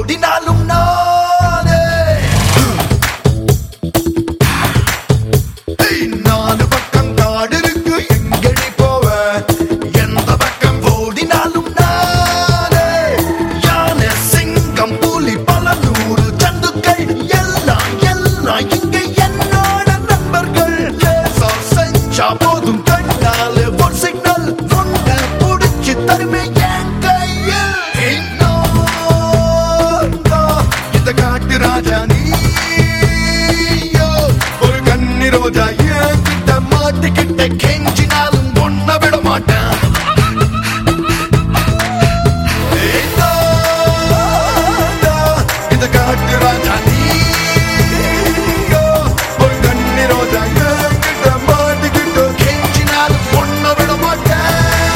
ஓடினாலும் நானே ஏய், நாலு பக்கம் காடு இருக்கு எங்கடி போவ எந்த பக்கம் ஓடினாலும் நானே யானை சிங்கம் புலி பல நூறு ஜந்துக்கள் எல்லாம் எல்லாம் இங்க என்னோட நண்பர்கள் லேசா செஞ்சா போதும் கண்ணால ஒரு சிக்னல் ஒன்று புடிச்சு தருமே என் கையில் ஏய், நான் தான் இந்த காட்டு ராஜா நீயோ ஒரு கன்னி ரோஜா என் கிட்ட மாட்டிக்கிட்ட கெஞ்சினாலும் ஒன்ன விட மாட்டேன் ஏய், நான் தான் இந்த காட்டு ராஜா நீயோ ஒரு கன்னி ரோஜா என் கிட்ட மாட்டிக்கிட்ட கெஞ்சினாலும் ஒன்ன விட மாட்டேன்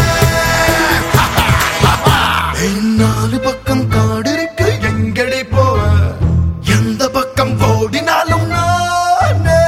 ஏய், நாலு பக்கம் காடு இருக்கு எங்கடி போவ எந்த பக்கம் ஓடினாலும் நானே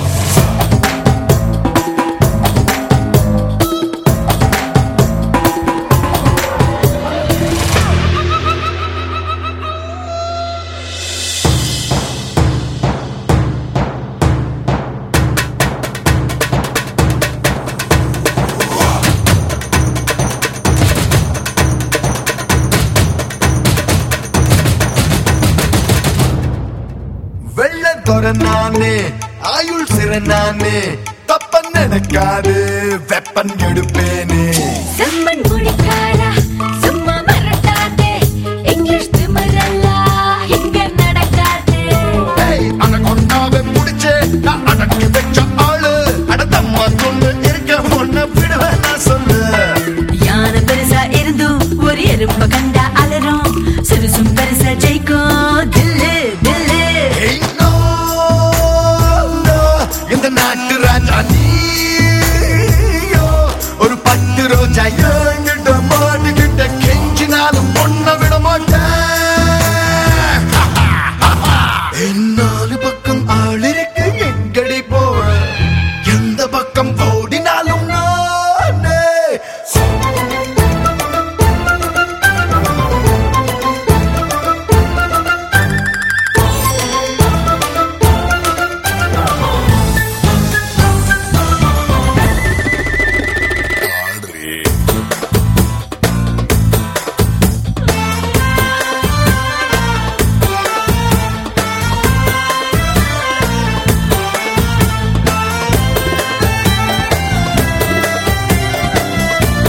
வெள்ள தொர நானே ஆயுள் சிற நானே தப்ப நினைக்காது வெப்பன் எடுப்பேனே செம்மண் முடிக்காரா சும்மா மிரட்டாதே இங்கிலீஷ் திமிரல்லா இங்க நடக்காது ஏய், அனகொண்டாவை புடிச்சு நான் அடக்கி வச்ச ஆளு அடத்தம்மா சொல்லு இருக்க ஒன்ன விடுவேன் நான் சொல்லு யானை பெருசா இருந்தும் ஒரு எறும்ப கண்டா அலறும் சிறுசும் பெருசா ஜெயிக்கும் தில்லு தில்லு ஏய், no, no, இந்த நாட்டு ராஜா நீயோ ஒரு பட்டு ரோஜா என்கிட்ட மாட்டிக்கிட்ட கெஞ்சினாலும் ஒன்ன விட மாட்டேன் ஏய், நாலு பக்கம் ஆள் இருக்கு எங்கடி போவ எந்த பக்கம் ஓடினாலும் நானே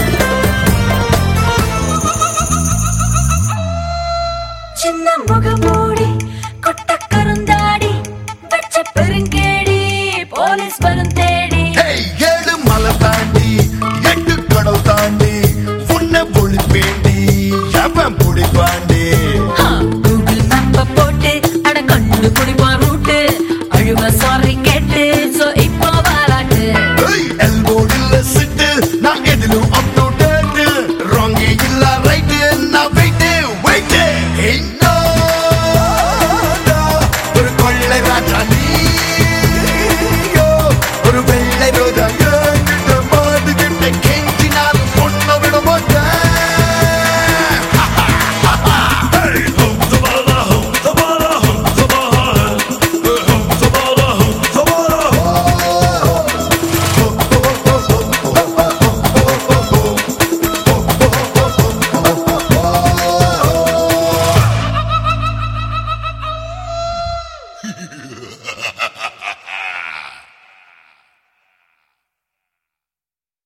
சின்ன முகமோ